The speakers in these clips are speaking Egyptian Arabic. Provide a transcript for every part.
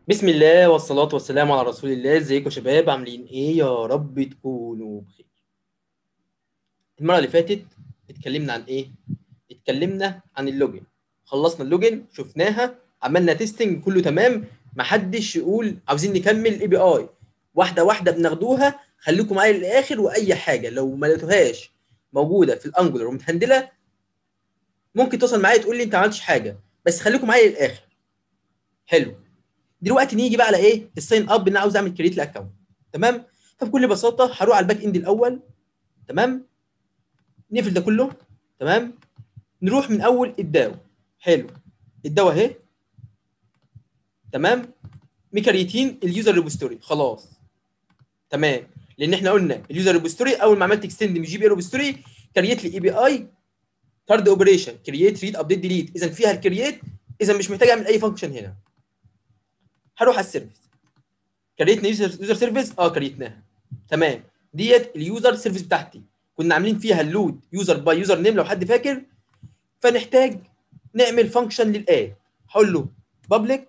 بسم الله والصلاة والسلام على رسول الله ازيكم يا شباب عاملين ايه يا رب تكونوا بخير المرة اللي فاتت اتكلمنا عن ايه اتكلمنا عن اللوجن خلصنا اللوجن شفناها عملنا تيستنج كله تمام محدش يقول عاوزين نكمل الاي بي اي واحدة واحدة بناخدوها خليكم معايا للاخر واي حاجة لو ما لقيتوهاش موجودة في الانجولار ومتهندلة ممكن توصل معايا تقول لي انت ما عملتش حاجة بس خليكم معايا للاخر حلو دلوقتي نيجي بقى على ايه الساين اب ان انا عاوز اعمل كريت لاكونت تمام فبكل بساطه هروح على الباك اند الاول تمام نقفل ده كله تمام نروح من اول الداو حلو الداو اهي تمام مكريتين اليوزر ريبوستوري خلاص تمام لان احنا قلنا اليوزر ريبوستوري اول ما عملت اكستند من جي بي ريبوستوري كريت لي اي بي اي كارد اوبريشن كرييت ريد ابديت ديليت اذا فيها الكرييت اذا مش محتاج اعمل اي فانكشن هنا هروح على السيرفيس كريتنا يوزر سيرفيس اه كريتناها تمام ديت اليوزر سيرفيس بتاعتي كنا عاملين فيها اللود يوزر باي يوزر نيم لو حد فاكر فنحتاج نعمل فانكشن للاد هقول له بابليك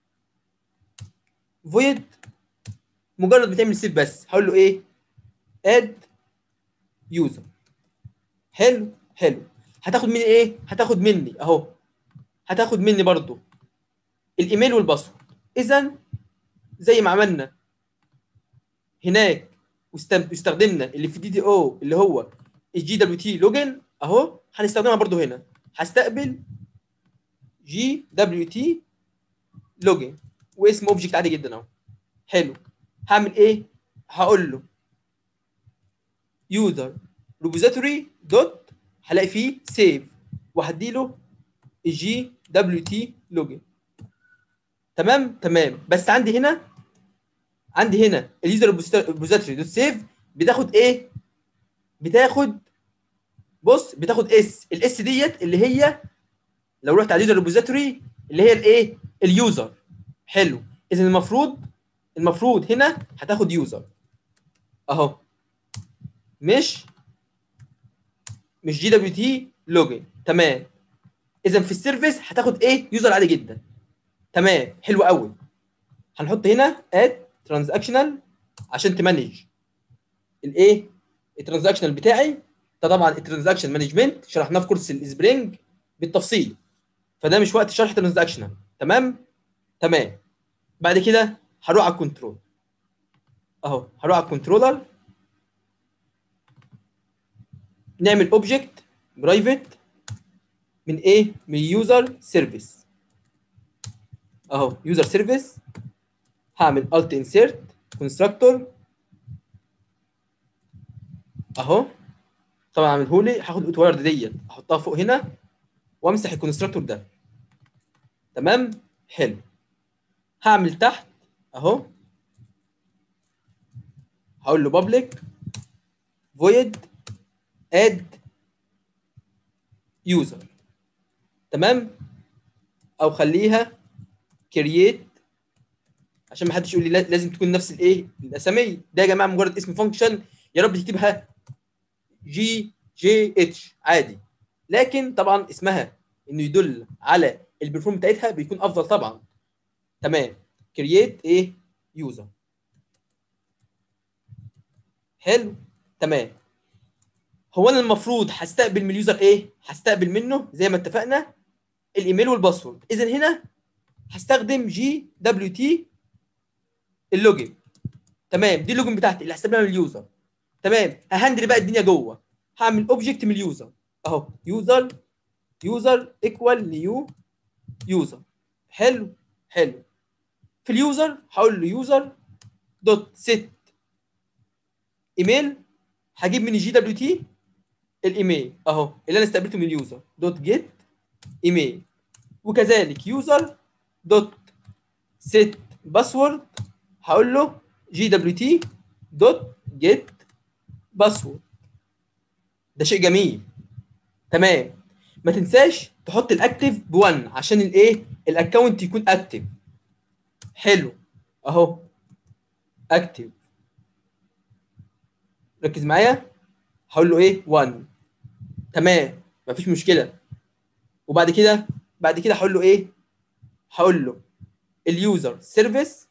فويد مجرد بتعمل سيف بس هقول له ايه اد يوزر حلو حلو هتاخد مني ايه هتاخد مني اهو هتاخد مني برضو الايميل والباسورد اذا زي ما عملنا هناك واستخدمنا اللي في دي دي او اللي هو الجي دبليو تي لوجن اهو هنستخدمها برضو هنا هستقبل جي دبليو تي لوجن واسم اوبجكت عادي جدا اهو حلو هعمل ايه هقول له يوزر ريبوزيتوري دوت هلاقي فيه سيف وهدي له الجي دبليو تي لوجن تمام تمام بس عندي هنا عندي هنا اليوزر ريبوزيتوري دوت سيف بتاخد ايه بتاخد بص بتاخد اس الاس ديت اللي هي لو رحت على اليوزر ريبوزيتوري اللي هي الايه اليوزر حلو اذا المفروض المفروض هنا هتاخد يوزر اهو مش مش جي دبليو تي لوجن تمام اذا في السيرفيس هتاخد ايه يوزر عادي جدا تمام حلو قوي هنحط هنا اد ترانزاكشنال عشان تمانج الايه الترانزاكشنال بتاعي ده طبعا الترانزاكشن مانجمنت شرحناه في كورس السبرينج بالتفصيل فده مش وقت شرح ترانزاكشنال تمام تمام بعد كده هروح على الكنترول اهو هروح على الكنترولر نعمل اوبجكت برايفت من ايه من يوزر سيرفيس اهو يوزر سيرفيس هعمل الت انسيرت كونستراكتور اهو طبعا اعمله لي هاخد الاوت وايرد ديت احطها فوق هنا وامسح الكونستراكتور ده تمام حلو هعمل تحت اهو هقول له public void add user تمام او خليها كرييت عشان ما حدش يقول لي لازم تكون نفس الايه الاسامي ده يا جماعه مجرد اسم فانكشن يا رب تكتبها جي جي اتش عادي لكن طبعا اسمها انه يدل على البرفورم بتاعتها بيكون افضل طبعا تمام كرييت ايه يوزر حلو تمام هو انا المفروض هستقبل من اليوزر ايه هستقبل منه زي ما اتفقنا الايميل والباسورد اذا هنا هستخدم جي دبليو تي اللوجن تمام دي اللوجن بتاعتي اللي هستقبلها من اليوزر تمام ههندل بقى الدنيا جوه هعمل اوبجكت من اليوزر اهو يوزر يوزر ايكوال نيو يوزر حلو حلو في اليوزر هقول له يوزر دوت سيت ايميل هجيب من الجي دبليو تي الايميل اهو اللي انا استقبلته من اليوزر دوت جيت ايميل وكذلك يوزر دوت سيت باسورد هقول له جي دبليو تي دوت جيت باسورد ده شيء جميل تمام ما تنساش تحط الاكتف ب1 عشان الايه الاكونت يكون اكتف حلو اهو اكتف ركز معايا هقول له ايه 1 تمام مفيش مشكله وبعد كده بعد كده هقول له ايه هقول له اليوزر سيرفيس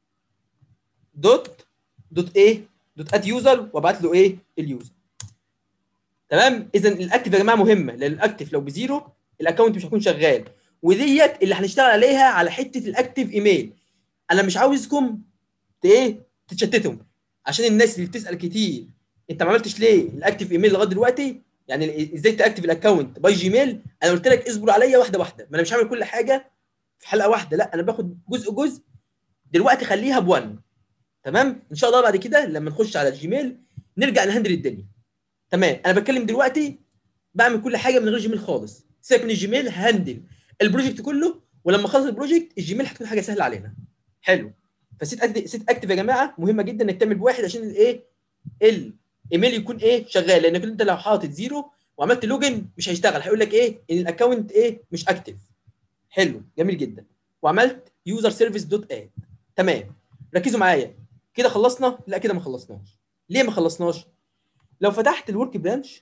دوت دوت ايه دوت اد يوزر وابعت له ايه اليوزر تمام اذا الاكتف يا جماعه مهمه لان الاكتف لو بزيرو الاكونت مش هيكون شغال وديت اللي هنشتغل عليها على حته الاكتف ايميل انا مش عاوزكم ت- ايه تتشتتوا عشان الناس اللي بتسال كتير انت ما عملتش ليه الاكتف ايميل لغايه دلوقتي يعني ازاي تاكتف الاكونت باي جيميل انا قلت لك اصبر عليا واحده واحده ما انا مش هعمل كل حاجه في حلقه واحده لا انا باخد جزء جزء دلوقتي خليها بوان تمام ان شاء الله بعد كده لما نخش على الجيميل نرجع نهندل الدنيا تمام انا بتكلم دلوقتي بعمل كل حاجه من غير جيميل خالص سيبك من الجيميل هندل البروجكت كله ولما اخلص البروجكت الجيميل هتكون حاجه سهله علينا حلو فسيت اكتف سيت اكتف يا جماعه مهمه جدا انك تعمل بواحد عشان الايه الايميل يكون ايه شغال لانك انت لو حاطط زيرو وعملت لوجن مش هيشتغل هيقول لك ايه ان الاكونت ايه مش اكتف حلو جميل جدا وعملت يوزر سيرفيس دوت اد تمام ركزوا معايا كده خلصنا لا كده ما خلصناش ليه ما خلصناش لو فتحت الورك برانش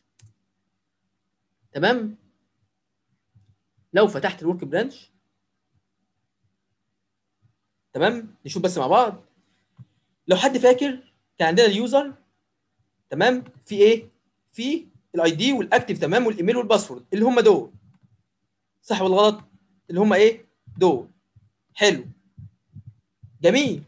تمام لو فتحت الورك برانش تمام نشوف بس مع بعض لو حد فاكر كان عندنا اليوزر تمام في ايه في الاي دي والاكتف تمام والايميل والباسورد اللي هم دول صح ولا غلط اللي هم ايه دول حلو جميل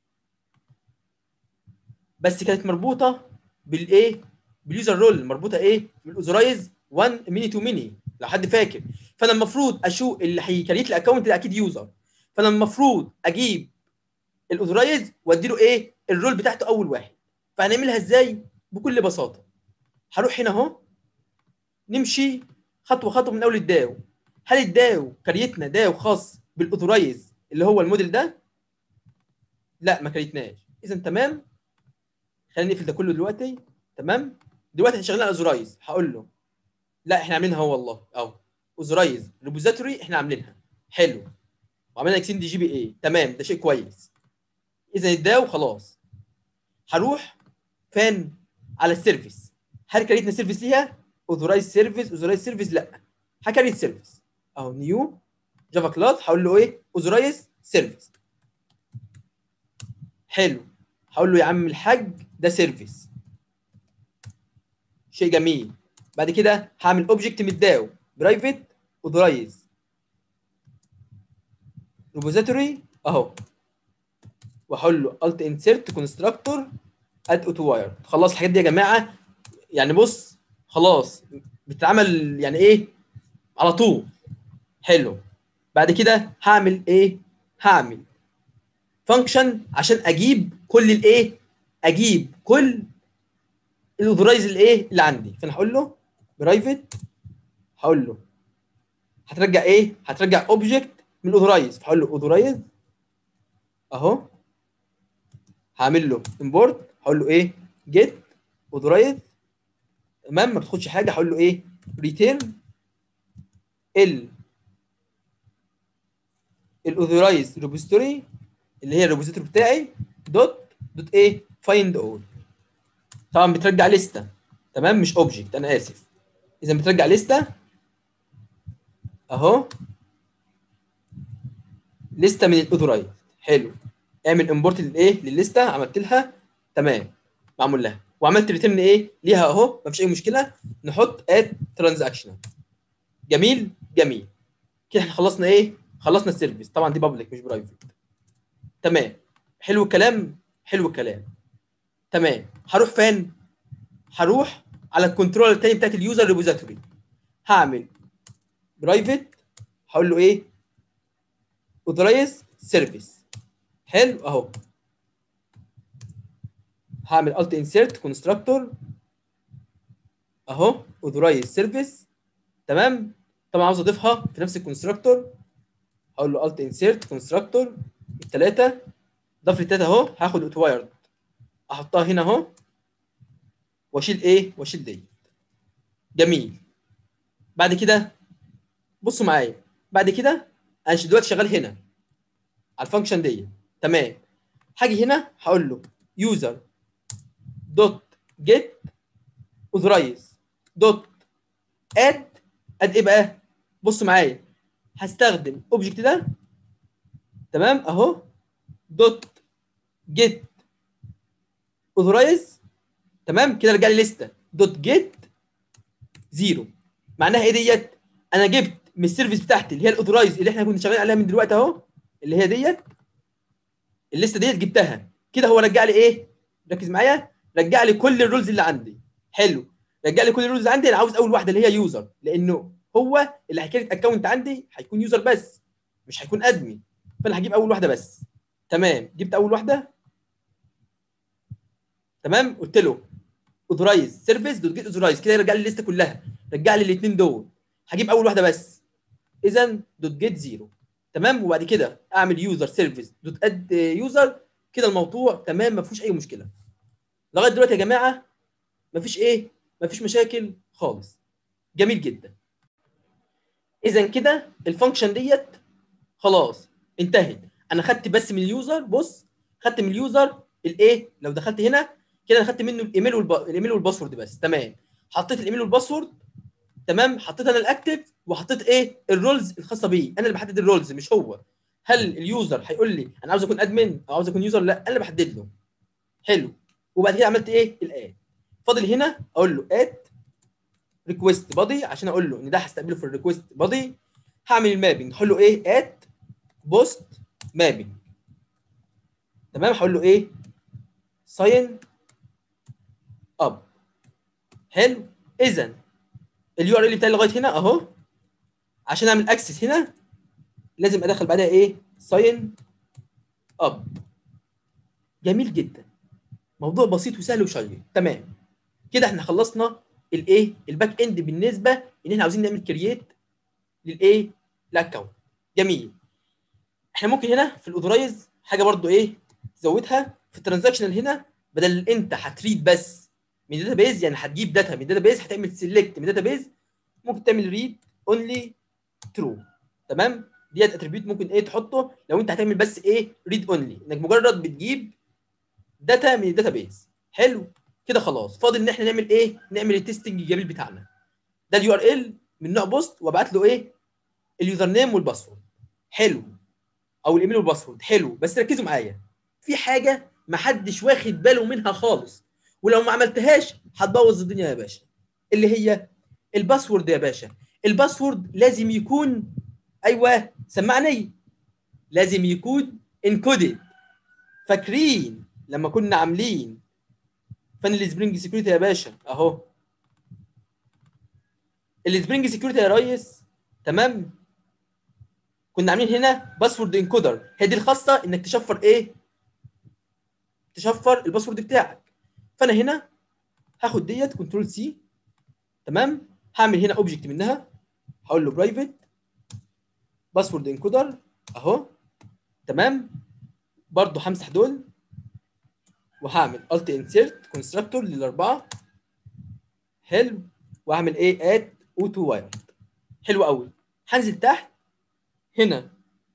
بس كانت مربوطه بالايه باليوزر رول مربوطه ايه بالاوزرايز 1 ميني تو ميني لو حد فاكر فانا المفروض اشوف اللي هيكريت الاكونت ده اكيد يوزر فانا المفروض اجيب الاوثرايز وادي له ايه الرول بتاعته اول واحد فهنعملها ازاي بكل بساطه هروح هنا اهو نمشي خطوه خطوه من اول الداو هل الداو كريتنا داو خاص بالاوثرايز اللي هو الموديل ده لا ما كريتناش اذا تمام خلينا نقفل ده كله دلوقتي تمام دلوقتي احنا شغالين على اوثرايز هقول له لا احنا عاملينها هو والله اهو اوثرايز ريبوزيتوري احنا عاملينها حلو وعملنا اكسين دي جي بي اي تمام ده شيء كويس اذا الداو خلاص هروح فين على السيرفيس هل كريتنا سيرفيس ليها اوثرايز سيرفيس اوثرايز سيرفيس لا هكريت سيرفيس اهو نيو جافا كلاس هقول له ايه اوثرايز سيرفيس حلو هقول له يا عم الحاج ده سيرفيس شيء جميل بعد كده هعمل اوبجكت من الداو برايفت اوثرايز ريبوزيتوري اهو واحول له الت انسيرت كونستراكتور اد اوتو واير خلاص الحاجات دي يا جماعه يعني بص خلاص بتتعمل يعني ايه على طول حلو بعد كده هعمل ايه هعمل فانكشن عشان اجيب كل الايه اجيب كل الاوثرايز الايه اللي عندي فانا هقول له برايفت هقول له هترجع ايه هترجع اوبجكت من الاوثرايز فهقول له اوثرايز اهو هعمل له امبورت هقول له ايه جيت اوثرايز تمام ما بتاخدش حاجه هقول له ايه ريتيرن ال الاوثرايز ريبوزيتوري اللي هي الريبوزيتوري بتاعي دوت دوت ايه فايند اول طبعا بترجع لسته تمام مش اوبجكت انا اسف اذا بترجع لسته اهو لسته من الاوثرايز حلو اعمل امبورت للايه للليسته عملت لها تمام معمول لها وعملت ريتيرن ايه ليها اهو مفيش اي مشكله نحط اد ترانزاكشن جميل جميل كده احنا خلصنا ايه خلصنا السيرفيس طبعا دي بابليك مش برايفت تمام حلو الكلام حلو الكلام تمام هروح فين هروح على الكنترول الثاني بتاعت اليوزر ريبوزيتوري هعمل برايفت هقول له ايه اوثرايز سيرفيس حلو اهو هعمل الت انسيرت كونستراكتور اهو اوثرايز سيرفيس تمام طبعا عاوز اضيفها في نفس الكونستراكتور هقول له الت انسيرت كونستراكتور الثلاثه ضاف لي الثلاثه اهو هاخد اوت وايرد احطها هنا اهو واشيل ايه واشيل دي جميل بعد كده بصوا معايا بعد كده انا دلوقتي شغال هنا على الفانكشن دي تمام هاجي هنا هقول له يوزر دوت جيت اوثرايز دوت اد اد ايه بقى بص معايا هستخدم اوبجكت ده تمام اهو دوت جيت اوثرايز تمام كده رجع لي لسته دوت جيت زيرو معناها ايه ديت انا جبت من السيرفيس بتاعتي اللي هي الاوثرايز اللي احنا كنا شغالين عليها من دلوقتي اهو اللي هي ديت الليسته ديت جبتها كده هو رجع لي ايه ركز معايا رجع لي كل الرولز اللي عندي حلو رجع لي كل الرولز اللي عندي انا عاوز اول واحده اللي هي يوزر لانه هو اللي هيكريت اكونت عندي هيكون يوزر بس مش هيكون ادمن فانا هجيب اول واحده بس تمام جبت اول واحده تمام قلت له اوثرايز سيرفيس دوت جيت اوثرايز كده يرجع لي الليسته كلها رجع لي الاثنين دول هجيب اول واحده بس اذا دوت جيت زيرو تمام وبعد كده اعمل يوزر سيرفيس دوت اد يوزر كده الموضوع تمام ما فيهوش اي مشكله لغايه دلوقتي يا جماعه ما فيش ايه ما فيش مشاكل خالص جميل جدا اذا كده الفانكشن ديت خلاص انتهت انا خدت بس من اليوزر بص خدت من اليوزر الايه لو دخلت هنا كده انا خدت منه الايميل والب... الايميل والباسورد بس تمام حطيت الايميل والباسورد تمام حطيت انا الاكتف وحطيت ايه الرولز الخاصه بيه انا اللي بحدد الرولز مش هو هل اليوزر هيقول لي انا عاوز اكون ادمن او عاوز اكون يوزر لا انا اللي بحدد له حلو وبعد كده عملت ايه الاد فاضل هنا اقول له اد ريكويست بادي عشان اقول له ان ده هستقبله في الريكويست بادي هعمل المابنج هقول له ايه اد بوست مابنج تمام هقول له ايه ساين اب حلو اذا اليو ار ال بتاعي لغايه هنا اهو عشان اعمل اكسس هنا لازم ادخل بعدها ايه ساين اب جميل جدا موضوع بسيط وسهل وشيق تمام كده احنا خلصنا الايه الباك اند بالنسبه ان احنا عاوزين نعمل كرييت للايه الاكونت جميل احنا ممكن هنا في الاوثرايز حاجه برضو ايه تزودها في الترانزاكشنال هنا بدل انت هتريد بس من داتا بيز يعني هتجيب داتا من داتا بيز هتعمل سيلكت من داتا بيز ممكن تعمل ريد اونلي ترو تمام ديت اتريبيوت ممكن ايه تحطه لو انت هتعمل بس ايه ريد اونلي انك مجرد بتجيب داتا من الداتا بيز حلو كده خلاص فاضل ان احنا نعمل ايه نعمل التستنج الجميل بتاعنا ده اليو ار ال من نوع بوست وابعت له ايه اليوزر نيم والباسورد حلو او الايميل والباسورد حلو بس ركزوا معايا في حاجه ما حدش واخد باله منها خالص ولو ما عملتهاش هتبوظ الدنيا يا باشا اللي هي الباسورد يا باشا الباسورد لازم يكون ايوه سمعني لازم يكون انكودد فاكرين لما كنا عاملين فن السبرينج سكيورتي يا باشا اهو السبرينج سكيورتي يا ريس تمام كنا عاملين هنا باسورد انكودر هي دي الخاصه انك تشفر ايه تشفر الباسورد بتاعك فانا هنا هاخد ديت كنترول سي تمام هعمل هنا اوبجكت منها هقول له برايفت باسورد انكودر اهو تمام برضو همسح دول وهعمل الت انسيرت كونستراكتور للاربعه حلو واعمل ايه اد اوتو وايرد حلو قوي هنزل تحت هنا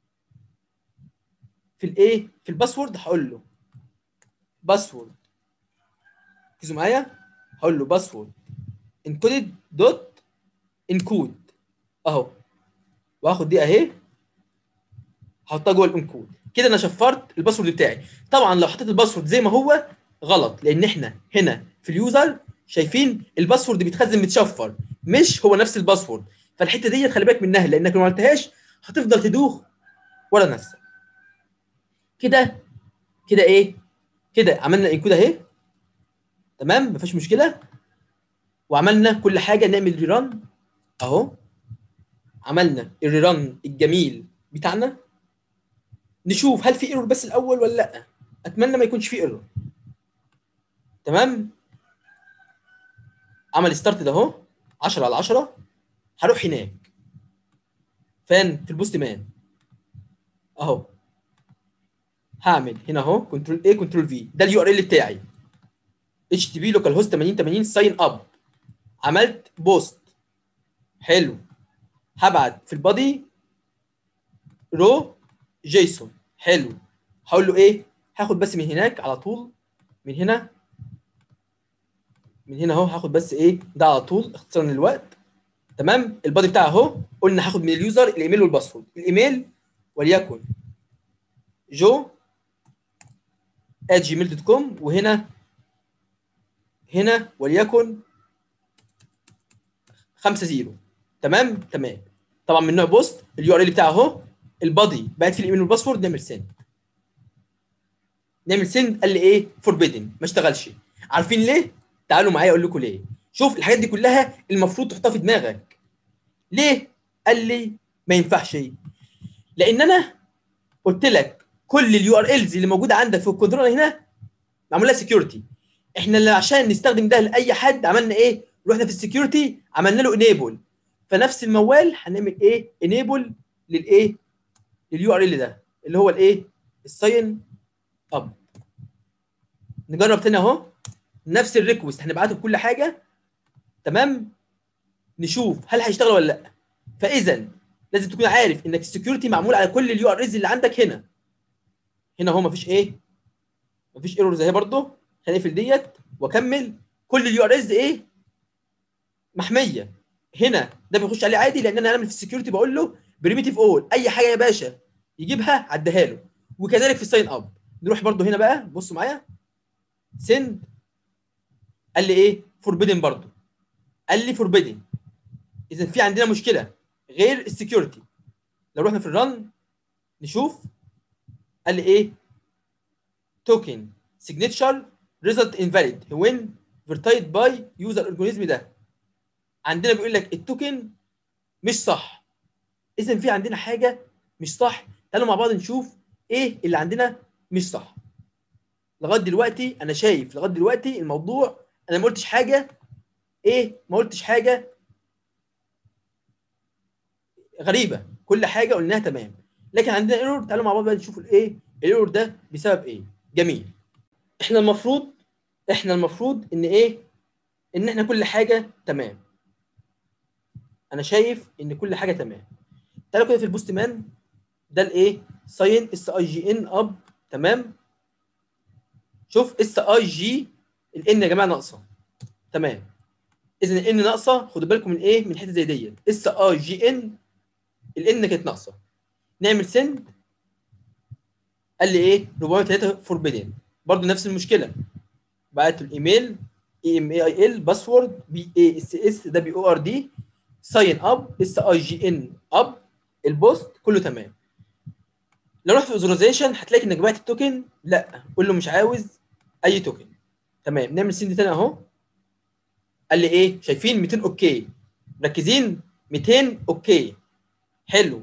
في الايه في الباسورد هقول له باسورد ركزوا معايا هقول له باسورد انكودد دوت انكود اهو واخد دي اهي هحطها جوه الانكود كده انا شفرت الباسورد بتاعي طبعا لو حطيت الباسورد زي ما هو غلط لان احنا هنا في اليوزر شايفين الباسورد بيتخزن متشفر مش هو نفس الباسورد فالحته دي خلي بالك منها لانك لو ما عملتهاش هتفضل تدوخ ورا نفسك كده كده ايه كده عملنا انكود اهي تمام مفيش مشكله وعملنا كل حاجه نعمل ريران اهو عملنا الريران الجميل بتاعنا نشوف هل في ايرور بس الاول ولا لا اتمنى ما يكونش في ايرور تمام عمل ستارت ده اهو 10 على 10 هروح هناك فين في البوست مان اهو هعمل هنا اهو كنترول ايه كنترول في ده اليو ار ال بتاعي اتش تي بي لوكال هوست 8080 ساين اب عملت بوست حلو هبعت في البادي رو جيسون حلو هقول له ايه هاخد بس من هناك على طول من هنا من هنا اهو هاخد بس ايه ده على طول اختصارا للوقت تمام البادي بتاعه اهو قلنا هاخد من اليوزر الايميل والباسورد الايميل وليكن جو جيميل دوت كوم وهنا هنا وليكن 5 0 تمام تمام طبعا من نوع بوست اليو ار ال بتاعه اهو البادي بقت في الايميل والباسورد نعمل سند نعمل سند قال لي ايه فوربيدن ما اشتغلش عارفين ليه تعالوا معايا اقول لكم ليه شوف الحاجات دي كلها المفروض تحطها في دماغك ليه قال لي ما ينفعش لان انا قلت لك كل اليو ار الز اللي موجوده عندك في الكنترول هنا معمول لها سكيورتي احنا اللي عشان نستخدم ده لاي حد عملنا ايه رحنا في السكيورتي عملنا له انيبل فنفس الموال هنعمل ايه انيبل للايه لليو ار ال ده اللي هو الايه الساين اب نجرب تاني اهو نفس الريكوست هنبعته بكل حاجه تمام نشوف هل هيشتغل ولا لا فاذا لازم تكون عارف انك السكيورتي معمول على كل اليو ار اللي عندك هنا هنا اهو مفيش ايه مفيش ايرورز اهي برضه هنقفل ديت واكمل كل اليو ار ايه محميه هنا ده بيخش عليه عادي لان انا عامل في السكيورتي بقول له بريميتيف اول اي حاجه يا باشا يجيبها عدها له وكذلك في الساين اب نروح برضو هنا بقى بصوا معايا سند قال لي ايه فوربيدن برضو قال لي فوربيدن اذا في عندنا مشكله غير السكيورتي لو رحنا في الرن نشوف قال لي ايه توكن سيجنتشر ريزلت انفاليد وين فيرتايد باي يوزر اورجانيزم ده عندنا بيقول لك التوكن مش صح اذا في عندنا حاجه مش صح تعالوا مع بعض نشوف ايه اللي عندنا مش صح لغايه دلوقتي انا شايف لغايه دلوقتي الموضوع انا ما قلتش حاجه ايه ما قلتش حاجه غريبه كل حاجه قلناها تمام لكن عندنا ايرور تعالوا مع بعض بقى نشوف الايه الايرور ده بسبب ايه جميل احنا المفروض احنا المفروض ان ايه ان احنا كل حاجه تمام انا شايف ان كل حاجه تمام تعالوا كده في البوست مان ده الايه ساين اس اي جي ان اب تمام شوف اس اي جي الان يا جماعه ناقصه تمام اذا الان ناقصه خدوا بالكم من ايه من حته زي ديت اس اي جي ان الان كانت ناقصه نعمل سند قال لي ايه 403 فوربيدن برضه نفس المشكله بعت الايميل اي ام اي اي ال باسورد بي اي اس اس دبليو او ار دي ساين اب اس اي جي ان اب البوست كله تمام لو رحت في اوثرايزيشن هتلاقي انك بعت التوكن لا قول له مش عاوز اي توكن تمام نعمل سند تاني اهو قال لي ايه شايفين 200 اوكي مركزين 200 اوكي حلو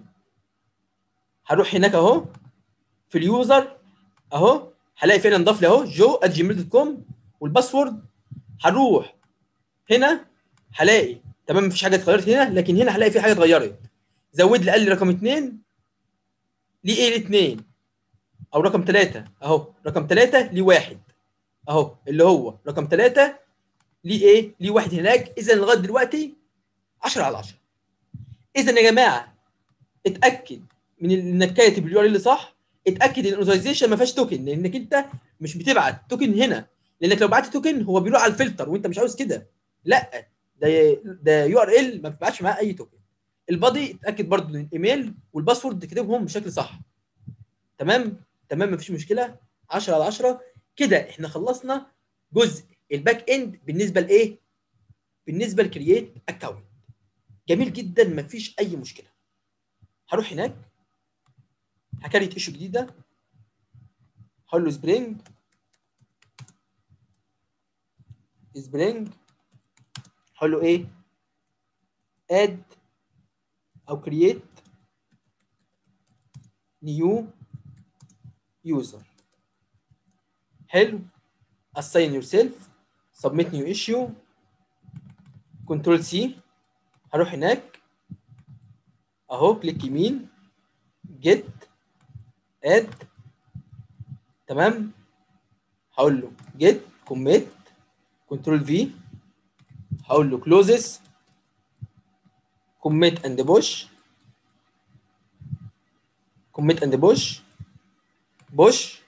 هروح هناك اهو في اليوزر اهو هلاقي فعلا انضاف لي اهو جو @جيميل دوت كوم والباسورد هروح هنا هلاقي تمام مفيش حاجه اتغيرت هنا لكن هنا هلاقي في حاجه اتغيرت زود لي قال لي رقم اثنين ليه ايه الاثنين او رقم ثلاثه اهو رقم ثلاثه ليه واحد اهو اللي هو رقم ثلاثه ليه ايه ليه واحد هناك اذا لغايه دلوقتي 10 على 10 اذا يا جماعه اتاكد من انك كاتب اليو ار ال صح اتاكد ان الاوثرايزيشن ما فيهاش توكن لانك انت مش بتبعت توكن هنا لانك لو بعت توكن هو بيروح على الفلتر وانت مش عاوز كده لا ده ده يو ار ال ما بتبعتش معاه اي توكن البادي اتاكد برضو ان الايميل والباسورد تكتبهم بشكل صح تمام تمام مفيش مشكله 10 على 10 كده احنا خلصنا جزء الباك اند بالنسبه لايه بالنسبه لكرييت اكونت جميل جدا مفيش اي مشكله هروح هناك هكريت ايشو جديده هقول له سبرينج سبرينج هقول له ايه اد او create new user حلو assign yourself submit new issue control C هروح هناك اهو كليك يمين get add تمام هقول له get commit control V هقول له closes commit and push commit and push push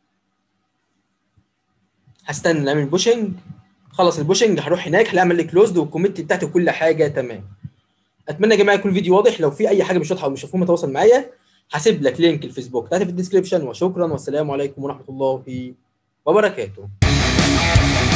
هستنى نعمل بوشنج خلص البوشنج هروح هناك هلاقي عمل لي كلوزد والكوميت بتاعتي كل حاجه تمام اتمنى يا جماعه يكون الفيديو واضح لو في اي حاجه مش واضحه او مش مفهومه تواصل معايا هسيب لك لينك الفيسبوك تحت في الديسكربشن وشكرا والسلام عليكم ورحمه الله وبركاته